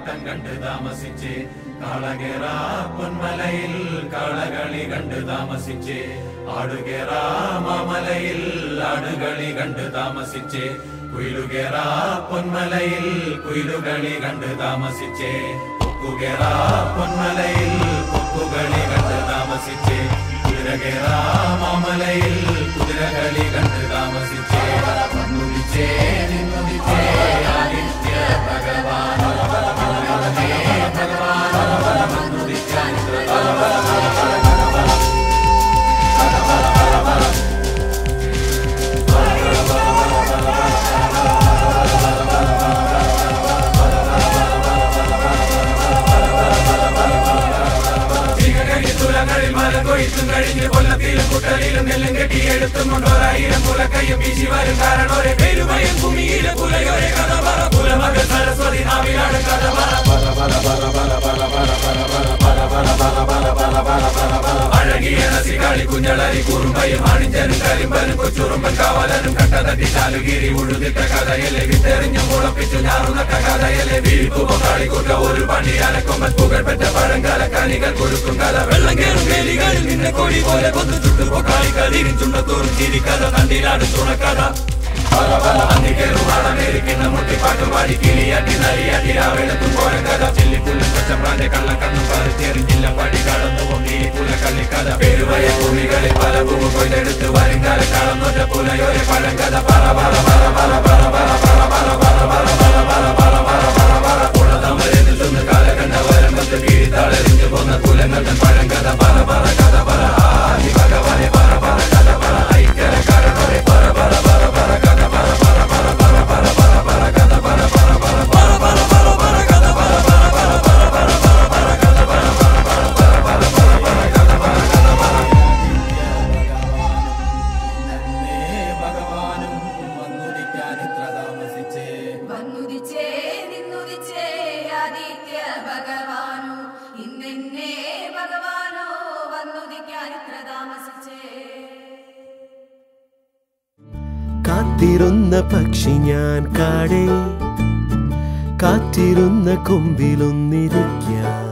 കാളവട്ടം കണ്ട് താമസിച്ച് കാളകേറ പൊന്മലയിൽ കാളകളി കണ്ട് താമസിച്ച് ആടുകേറ മാമലയിൽ ആടുകളി കണ്ട് താമസിച്ച് കുയിലുകേറ പൊന്മലയിൽ കുയിലുകളി കണ്ട് താമസിച്ച് കൊക്കുകേറ പൊന്മലയിൽ കൊക്കുകളി കണ്ട് താമസിച്ച് കുതിരകേറ മാമലയിൽ കുതിരകളി കണ്ട് താമസിച്ച് വന്നുദിച്ചേ നിന്നുദിച്ചേ ആദിത്യ ഭഗവാൻ ഭഗവാൻ വന്നുദിച്ചാനിത്ര തുലകളിൽ മല കൊയ്ത്തും കഴിഞ്ഞ് കൊല്ലത്തിലും കുട്ടലിലും നെല്ലും കെട്ടിയെടുത്തും കൊണ്ടോരായിരം കുലക്കയ്യും വീശി വരും കാരണോരെ പെരുമയും ഭൂമിയിലെ പുലയോരെ കഥ പറ പുലമകൾ സരസ്വതി നാവിലാണ് കഥ പറ അഴകിയ നസികാളി കുഞ്ഞളരി കുറുമ്പയും അണിഞ്ചനും കരിമ്പനും കൊച്ചുറുമ്പൻ കാവലനും കട്ടതട്ടി ചാലുകീരി ഉഴുതിട്ട കഥയലെ വിത്തെറിഞ്ഞു മുളപ്പിച്ചു ഞാറുനട്ട കഥയലെ വീഴ്പ്പു പൊക്കാളിക്കൂട്ട ഒരു പണി അലക്കൊമ്പൻ പുകഴ്പെറ്റ പഴങ്കാല കനികൾ കൊടുക്കും കഥ വെള്ളം കേറും വേലികളിൽ നിന്നെ കൊടി പോലെ കൊന്നു ചുട്ടു പൊക്കാളി കതിരിൻ ചുണ്ടത്തൂറും ചിരിക്കഥ തണ്ടിലാണ് തുണക്കഥ അന്നിക്കേറുമാണമേരിക്കുന്ന മുട്ടിപ്പാട്ട് പാടി കിളിയാട്ടി നരിയാട്ടി രാവിലത്തും പോര കഥ ചെല്ലിപ്പുല്ലും പച്ചപ്രാന്റെ കള്ളം കണ്ണും പറിച്ചെറിഞ്ഞില്ല പടി കടന്നു പൊങ്ങിരിപ്പുല കള്ളിക്കഥ പേരുവയ ഭൂമികളിൽ പല ഭൂമി കൊയ്തെടുത്ത് വരുംകാല കളന്നൊറ്റ പുലയോരെ പഴങ്കഥ പറ പറ പറ പറ പറ പറ പറ പറ പറ പറ പറ പറ പറ പറ പറ പറ കുളതമരെന്ന് ചൊന്ന് കാലകണ്ഠ വരമ്പത്ത് കീഴ്ത്താളെറിഞ്ഞു പോന്ന കുലങ്ങളുടെ പഴങ്കഥ പറ പറ കഥ പറ ആദി ഭഗവാനെ പറ പറ കഥ പറ ഐക്യര കാരണോരെ പറ പറ പറ പറ കഥ പറ പറ പറ പറ പറ പറ പറ കഥ പറ പറ പറ പറ പറ പറ പറ കഥ പറ പറ പറ പറ പറ പറ പറ കഥ പറ പറ പറ പറ പറ പറ പറ കഥ പറ കഥ പറ ഭഗവാനും വന്നുദിക്കാൻ ഇത്ര താമസിച്ചേ വന്നുദിച്ചേ നിന്നുദിച്ചേ ആദിത്യ ഭഗവാനോ ഇന്നെന്നെ ഭഗവാനോ വന്നുദിക്കാൻ ഇത്ര താമസിച്ചേ കാത്തിരുന്ന പക്ഷി ഞാൻ കാടേ കാത്തിരുന്ന കൊമ്പിലൊന്നിരിക്കാൻ